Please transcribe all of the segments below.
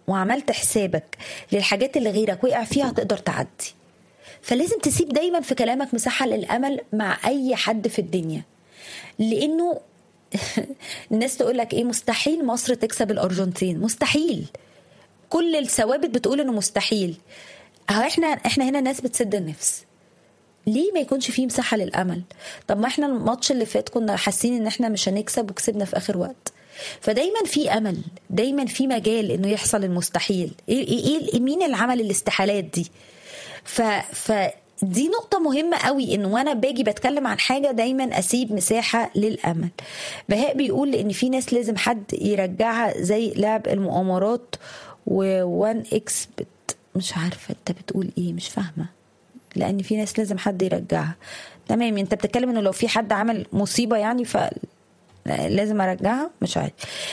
وعملت حسابك للحاجات اللي غيرك وقع فيها هتقدر تعدي فلازم تسيب دايما في كلامك مساحه للامل مع اي حد في الدنيا لانه الناس تقول لك ايه مستحيل مصر تكسب الارجنتين مستحيل كل الثوابت بتقول انه مستحيل اهو احنا احنا هنا ناس بتسد النفس ليه ما يكونش فيه مساحه للامل طب ما احنا الماتش اللي فات كنا حاسين ان احنا مش هنكسب وكسبنا في اخر وقت فدايما في امل دايما في مجال انه يحصل المستحيل ايه ايه, إيه مين اللي عمل الاستحالات دي ف ف دي نقطة مهمة قوي ان وانا باجي بتكلم عن حاجة دايما اسيب مساحة للامل بهاء بيقول ان في ناس لازم حد يرجعها زي لعب المؤامرات ووان اكس بت مش عارفة انت بتقول ايه مش فاهمة لان في ناس لازم حد يرجعها تمام انت بتتكلم انه لو في حد عمل مصيبة يعني ف لازم ارجعها مش عارف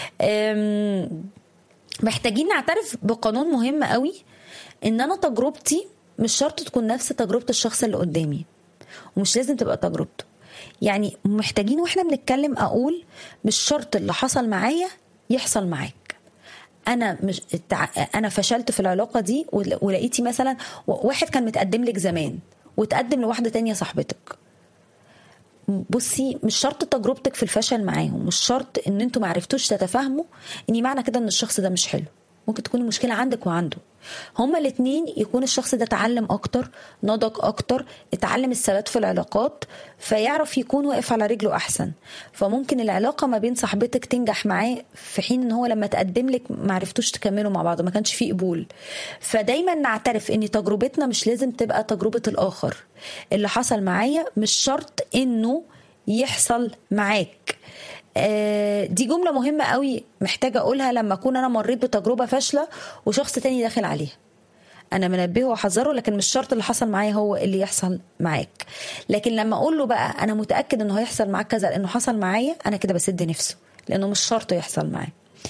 محتاجين نعترف بقانون مهم قوي ان انا تجربتي مش شرط تكون نفس تجربه الشخص اللي قدامي ومش لازم تبقى تجربته يعني محتاجين واحنا بنتكلم اقول مش شرط اللي حصل معايا يحصل معاك انا مش انا فشلت في العلاقه دي ولقيتي مثلا واحد كان متقدم لك زمان وتقدم لواحده تانية صاحبتك بصي مش شرط تجربتك في الفشل معاهم مش شرط ان انتوا معرفتوش تتفاهموا اني معنى كده ان الشخص ده مش حلو ممكن تكون المشكلة عندك وعنده هما الاتنين يكون الشخص ده اتعلم اكتر نضج اكتر اتعلم الثبات في العلاقات فيعرف يكون واقف على رجله احسن فممكن العلاقة ما بين صاحبتك تنجح معاه في حين ان هو لما تقدم لك ما عرفتوش تكملوا مع بعض ما كانش فيه قبول فدايما نعترف ان تجربتنا مش لازم تبقى تجربة الاخر اللي حصل معايا مش شرط انه يحصل معاك دي جمله مهمه قوي محتاجه اقولها لما اكون انا مريت بتجربه فاشله وشخص تاني داخل عليها انا منبهه واحذره لكن مش شرط اللي حصل معايا هو اللي يحصل معاك لكن لما اقول له بقى انا متاكد انه هيحصل معاك كذا لانه حصل معايا انا كده بسد نفسه لانه مش شرط يحصل معايا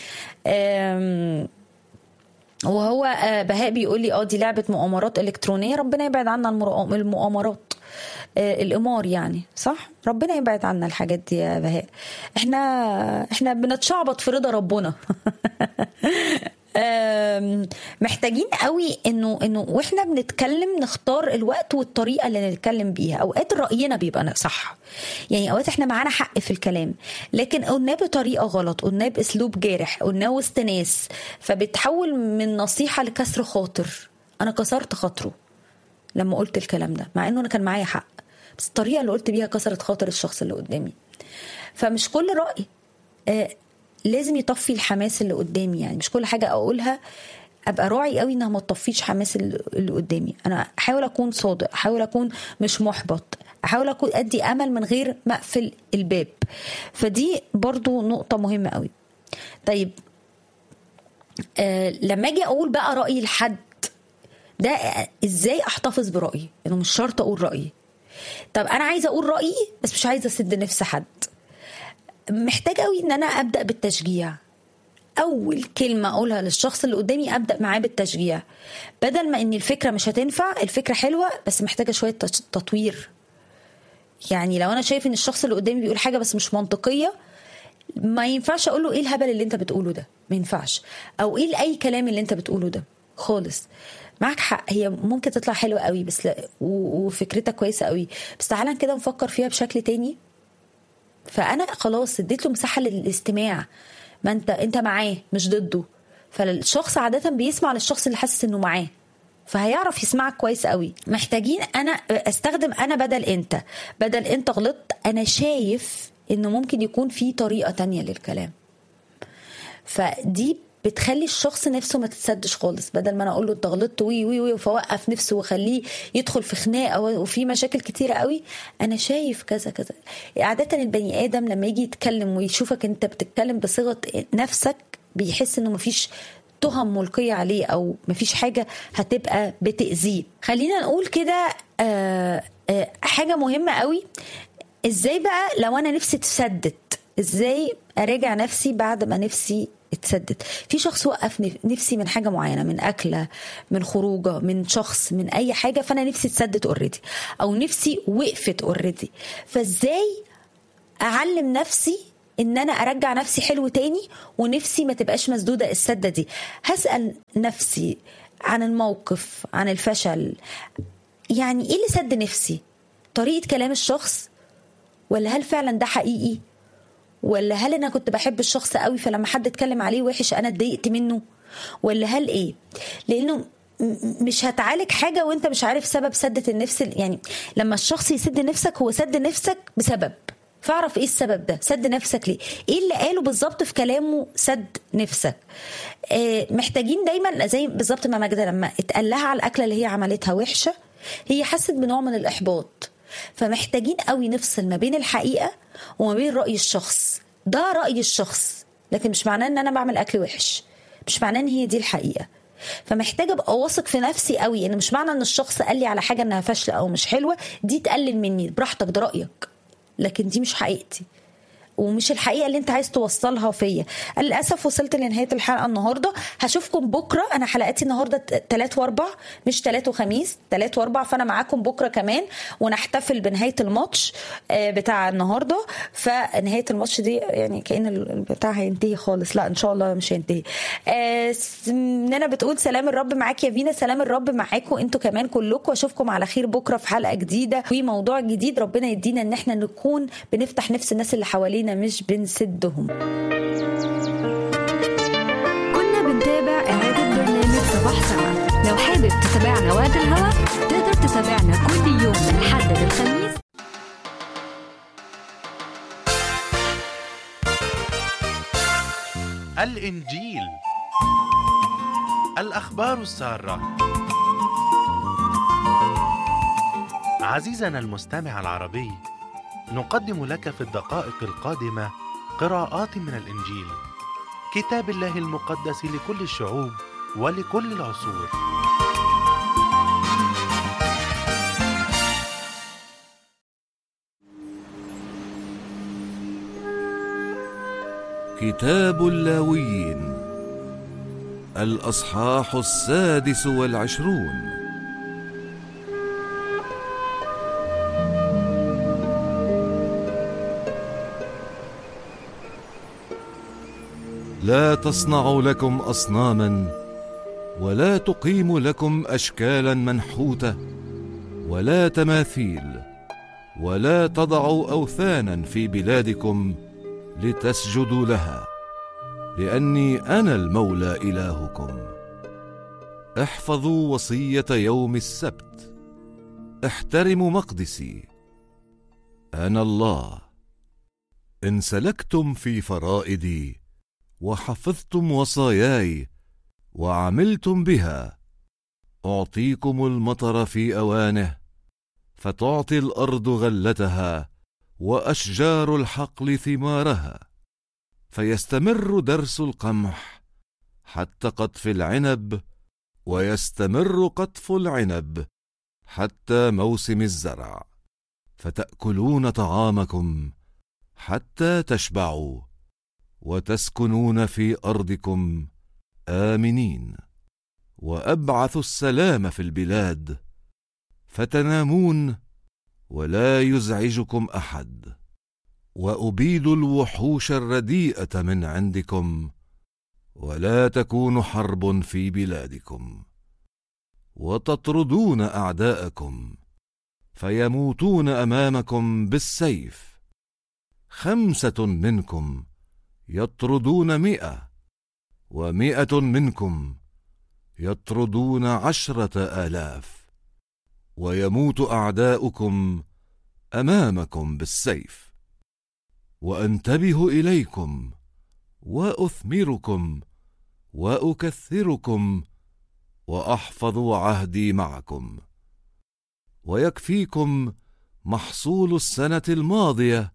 وهو بهاء بيقول لي اه دي لعبه مؤامرات الكترونيه ربنا يبعد عنا المؤامرات القمار يعني صح ربنا يبعد عنا الحاجات دي يا بهاء احنا احنا بنتشعبط في رضا ربنا محتاجين قوي انه انه واحنا بنتكلم نختار الوقت والطريقه اللي نتكلم بيها اوقات راينا بيبقى صح يعني اوقات احنا معانا حق في الكلام لكن قلناه بطريقه غلط قلناه باسلوب جارح قلناه وسط ناس فبتحول من نصيحه لكسر خاطر انا كسرت خاطره لما قلت الكلام ده مع انه انا كان معايا حق بس الطريقه اللي قلت بيها كسرت خاطر الشخص اللي قدامي فمش كل راي آه لازم يطفي الحماس اللي قدامي يعني مش كل حاجه اقولها ابقى راعي قوي انها ما تطفيش حماس اللي قدامي انا احاول اكون صادق احاول اكون مش محبط احاول اكون ادي امل من غير ما اقفل الباب فدي برضو نقطه مهمه قوي طيب آه لما اجي اقول بقى رايي لحد ده ازاي احتفظ برايي انه مش شرط اقول رايي طب انا عايزه اقول رايي بس مش عايزه اسد نفس حد محتاج قوي ان انا ابدا بالتشجيع اول كلمه اقولها للشخص اللي قدامي ابدا معاه بالتشجيع بدل ما ان الفكره مش هتنفع الفكره حلوه بس محتاجه شويه تطوير يعني لو انا شايف ان الشخص اللي قدامي بيقول حاجه بس مش منطقيه ما ينفعش اقول له ايه الهبل اللي انت بتقوله ده ما ينفعش او ايه اي كلام اللي انت بتقوله ده خالص معك حق هي ممكن تطلع حلوه قوي بس لا وفكرتها كويسه قوي بس تعالى كده نفكر فيها بشكل تاني فانا خلاص اديت له مساحه للاستماع ما انت انت معاه مش ضده فالشخص عاده بيسمع للشخص اللي حاسس انه معاه فهيعرف يسمعك كويس قوي محتاجين انا استخدم انا بدل انت بدل انت غلطت انا شايف انه ممكن يكون في طريقه تانية للكلام فدي بتخلي الشخص نفسه ما تتسدش خالص بدل ما انا اقول له انت غلطت وي وي وي فوقف نفسه واخليه يدخل في خناقه وفي مشاكل كتيره قوي انا شايف كذا كذا عاده البني ادم لما يجي يتكلم ويشوفك انت بتتكلم بصيغه نفسك بيحس انه مفيش تهم ملقية عليه أو مفيش حاجة هتبقى بتأذيه خلينا نقول كده آه آه حاجة مهمة قوي ازاي بقى لو انا نفسي اتسدت ازاي اراجع نفسي بعد ما نفسي اتسدت في شخص وقف نفسي من حاجه معينه من اكله من خروجه من شخص من اي حاجه فانا نفسي اتسدت اوريدي او نفسي وقفت اوريدي فازاي اعلم نفسي ان انا ارجع نفسي حلو تاني ونفسي ما تبقاش مسدوده السده دي هسال نفسي عن الموقف عن الفشل يعني ايه اللي سد نفسي طريقه كلام الشخص ولا هل فعلا ده حقيقي ولا هل انا كنت بحب الشخص قوي فلما حد اتكلم عليه وحش انا اتضايقت منه ولا هل ايه لانه مش هتعالج حاجه وانت مش عارف سبب سده النفس يعني لما الشخص يسد نفسك هو سد نفسك بسبب فاعرف ايه السبب ده سد نفسك ليه ايه اللي قاله بالظبط في كلامه سد نفسك آه محتاجين دايما زي بالظبط ما ماجده لما اتقال لها على الاكله اللي هي عملتها وحشه هي حست بنوع من الاحباط فمحتاجين قوي نفصل ما بين الحقيقه وما بين راي الشخص ده راي الشخص لكن مش معناه ان انا بعمل اكل وحش مش معناه ان هي دي الحقيقه فمحتاجه ابقى واثق في نفسي قوي ان يعني مش معنى ان الشخص قال لي على حاجه انها فاشله او مش حلوه دي تقلل مني براحتك ده رايك لكن دي مش حقيقتي ومش الحقيقه اللي انت عايز توصلها فيا للاسف وصلت لنهايه الحلقه النهارده هشوفكم بكره انا حلقاتي النهارده تلات واربع مش تلات وخميس تلات واربع فانا معاكم بكره كمان ونحتفل بنهايه الماتش بتاع النهارده فنهايه الماتش دي يعني كان البتاع هينتهي خالص لا ان شاء الله مش هينتهي مننا بتقول سلام الرب معاك يا فينا سلام الرب معاكم انتوا كمان كلكم واشوفكم على خير بكره في حلقه جديده وموضوع جديد ربنا يدينا ان احنا نكون بنفتح نفس الناس اللي حوالينا علينا مش بنسدهم كنا بنتابع إعادة برنامج صباح سما لو حابب تتابعنا وقت الهوا تقدر تتابعنا كل يوم من الحد للخميس الإنجيل الأخبار السارة عزيزنا المستمع العربي نقدم لك في الدقائق القادمة قراءات من الإنجيل كتاب الله المقدس لكل الشعوب ولكل العصور كتاب اللاويين الأصحاح السادس والعشرون لا تصنعوا لكم اصناما ولا تقيموا لكم اشكالا منحوته ولا تماثيل ولا تضعوا اوثانا في بلادكم لتسجدوا لها لاني انا المولى الهكم احفظوا وصيه يوم السبت احترموا مقدسي انا الله ان سلكتم في فرائدي وحفظتم وصاياي وعملتم بها اعطيكم المطر في اوانه فتعطي الارض غلتها واشجار الحقل ثمارها فيستمر درس القمح حتى قطف العنب ويستمر قطف العنب حتى موسم الزرع فتاكلون طعامكم حتى تشبعوا وتسكنون في ارضكم امنين وابعث السلام في البلاد فتنامون ولا يزعجكم احد وابيد الوحوش الرديئه من عندكم ولا تكون حرب في بلادكم وتطردون اعداءكم فيموتون امامكم بالسيف خمسه منكم يطردون مئة ومئة منكم يطردون عشرة آلاف ويموت أعداؤكم أمامكم بالسيف وأنتبه إليكم وأثمركم وأكثركم وأحفظ عهدي معكم ويكفيكم محصول السنة الماضية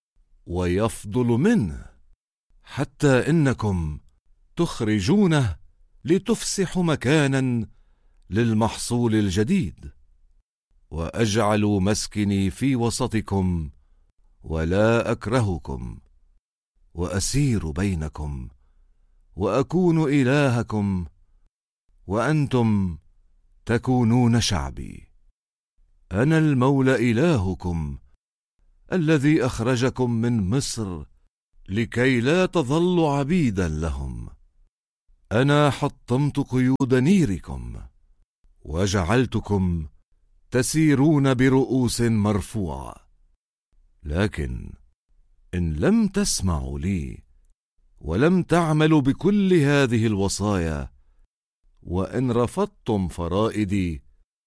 ويفضل منه حتى انكم تخرجونه لتفسحوا مكانا للمحصول الجديد واجعل مسكني في وسطكم ولا اكرهكم واسير بينكم واكون الهكم وانتم تكونون شعبي انا المولى الهكم الذي اخرجكم من مصر لكي لا تظلوا عبيدا لهم انا حطمت قيود نيركم وجعلتكم تسيرون برؤوس مرفوعه لكن ان لم تسمعوا لي ولم تعملوا بكل هذه الوصايا وان رفضتم فرائدي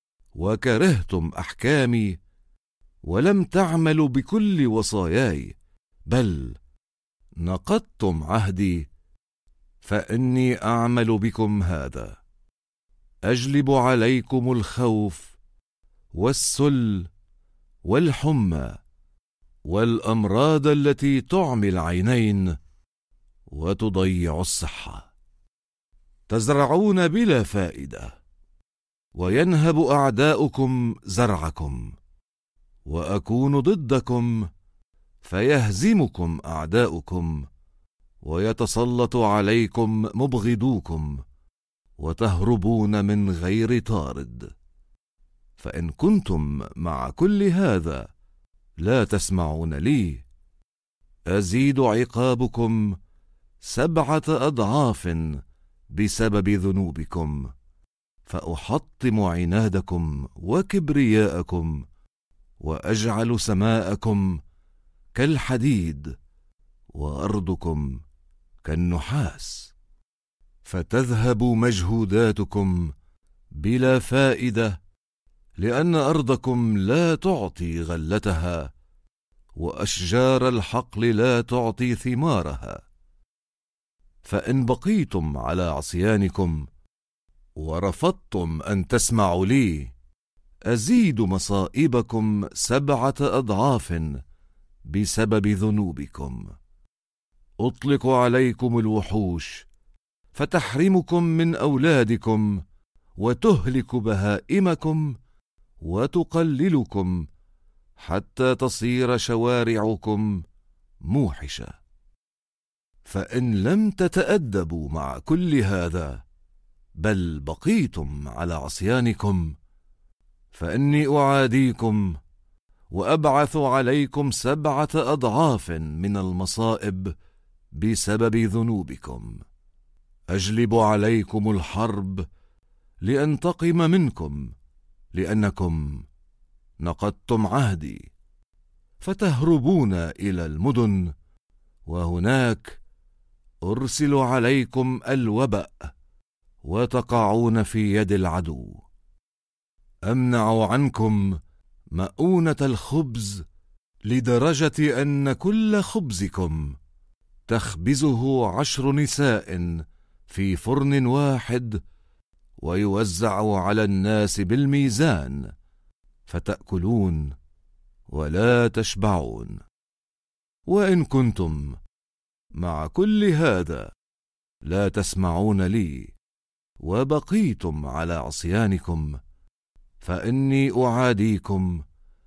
وكرهتم احكامي ولم تعملوا بكل وصاياي بل نقضتم عهدي فاني اعمل بكم هذا اجلب عليكم الخوف والسل والحمى والامراض التي تعمي العينين وتضيع الصحه تزرعون بلا فائده وينهب اعداؤكم زرعكم واكون ضدكم فيهزمكم اعداؤكم ويتسلط عليكم مبغضوكم وتهربون من غير طارد فان كنتم مع كل هذا لا تسمعون لي ازيد عقابكم سبعه اضعاف بسبب ذنوبكم فاحطم عنادكم وكبرياءكم واجعل سماءكم كالحديد وارضكم كالنحاس فتذهب مجهوداتكم بلا فائده لان ارضكم لا تعطي غلتها واشجار الحقل لا تعطي ثمارها فان بقيتم على عصيانكم ورفضتم ان تسمعوا لي ازيد مصائبكم سبعه اضعاف بسبب ذنوبكم اطلق عليكم الوحوش فتحرمكم من اولادكم وتهلك بهائمكم وتقللكم حتى تصير شوارعكم موحشه فان لم تتادبوا مع كل هذا بل بقيتم على عصيانكم فاني اعاديكم وابعث عليكم سبعه اضعاف من المصائب بسبب ذنوبكم اجلب عليكم الحرب لانتقم منكم لانكم نقضتم عهدي فتهربون الى المدن وهناك ارسل عليكم الوبا وتقعون في يد العدو امنع عنكم مؤونه الخبز لدرجه ان كل خبزكم تخبزه عشر نساء في فرن واحد ويوزع على الناس بالميزان فتاكلون ولا تشبعون وان كنتم مع كل هذا لا تسمعون لي وبقيتم على عصيانكم فاني اعاديكم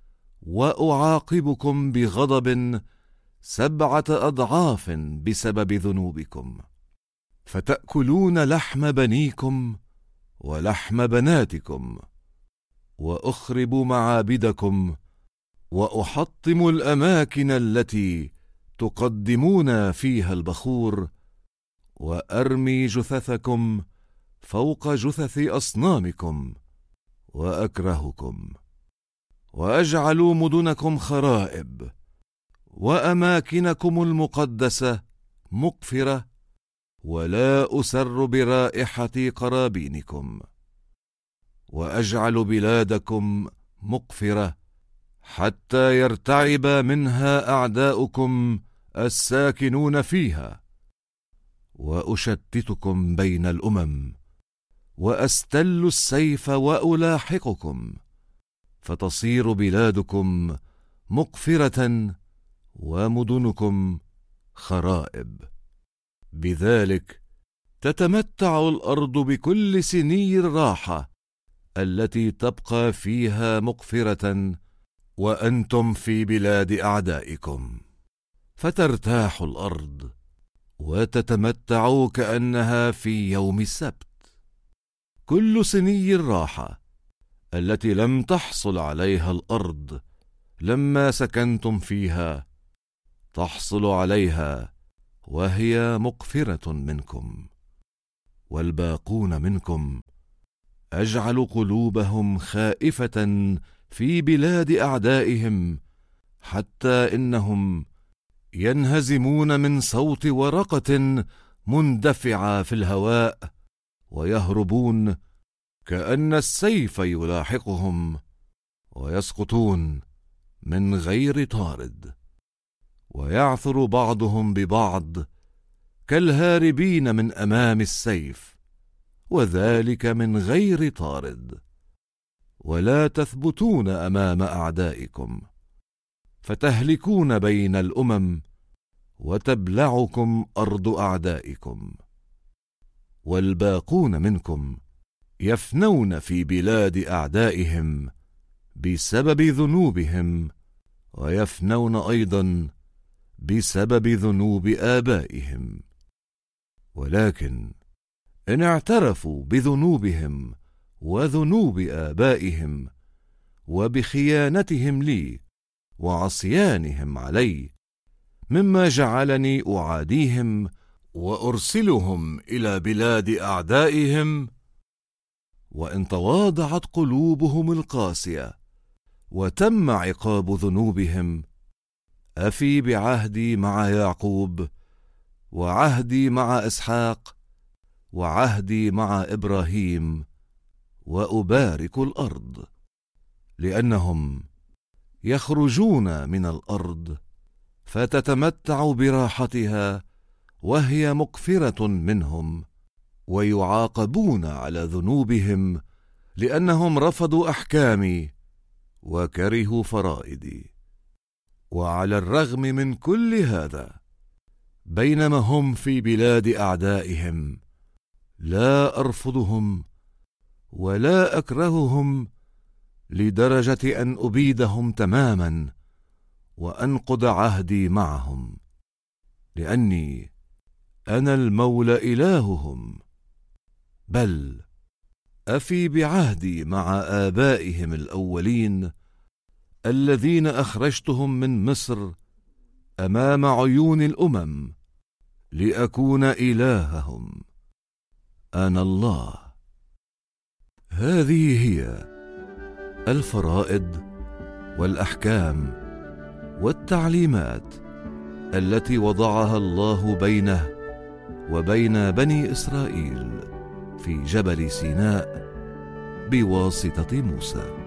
واعاقبكم بغضب سبعه اضعاف بسبب ذنوبكم فتاكلون لحم بنيكم ولحم بناتكم واخرب معابدكم واحطم الاماكن التي تقدمون فيها البخور وارمي جثثكم فوق جثث اصنامكم واكرهكم واجعل مدنكم خرائب واماكنكم المقدسه مقفره ولا اسر برائحه قرابينكم واجعل بلادكم مقفره حتى يرتعب منها اعداؤكم الساكنون فيها واشتتكم بين الامم واستل السيف والاحقكم فتصير بلادكم مقفره ومدنكم خرائب بذلك تتمتع الارض بكل سني الراحه التي تبقى فيها مقفره وانتم في بلاد اعدائكم فترتاح الارض وتتمتع كانها في يوم السبت كل سني الراحه التي لم تحصل عليها الارض لما سكنتم فيها تحصل عليها وهي مقفره منكم والباقون منكم اجعل قلوبهم خائفه في بلاد اعدائهم حتى انهم ينهزمون من صوت ورقه مندفعه في الهواء ويهربون كان السيف يلاحقهم ويسقطون من غير طارد ويعثر بعضهم ببعض كالهاربين من امام السيف وذلك من غير طارد ولا تثبتون امام اعدائكم فتهلكون بين الامم وتبلعكم ارض اعدائكم والباقون منكم يفنون في بلاد اعدائهم بسبب ذنوبهم ويفنون ايضا بسبب ذنوب ابائهم ولكن ان اعترفوا بذنوبهم وذنوب ابائهم وبخيانتهم لي وعصيانهم علي مما جعلني اعاديهم وارسلهم الى بلاد اعدائهم وان تواضعت قلوبهم القاسيه وتم عقاب ذنوبهم افي بعهدي مع يعقوب وعهدي مع اسحاق وعهدي مع ابراهيم وابارك الارض لانهم يخرجون من الارض فتتمتع براحتها وهي مقفره منهم ويعاقبون على ذنوبهم لانهم رفضوا احكامي وكرهوا فرائدي وعلى الرغم من كل هذا بينما هم في بلاد اعدائهم لا ارفضهم ولا اكرههم لدرجه ان ابيدهم تماما وانقض عهدي معهم لاني انا المولى الههم بل افي بعهدي مع ابائهم الاولين الذين اخرجتهم من مصر امام عيون الامم لاكون الههم انا الله هذه هي الفرائض والاحكام والتعليمات التي وضعها الله بينه وبين بني اسرائيل في جبل سيناء بواسطه موسى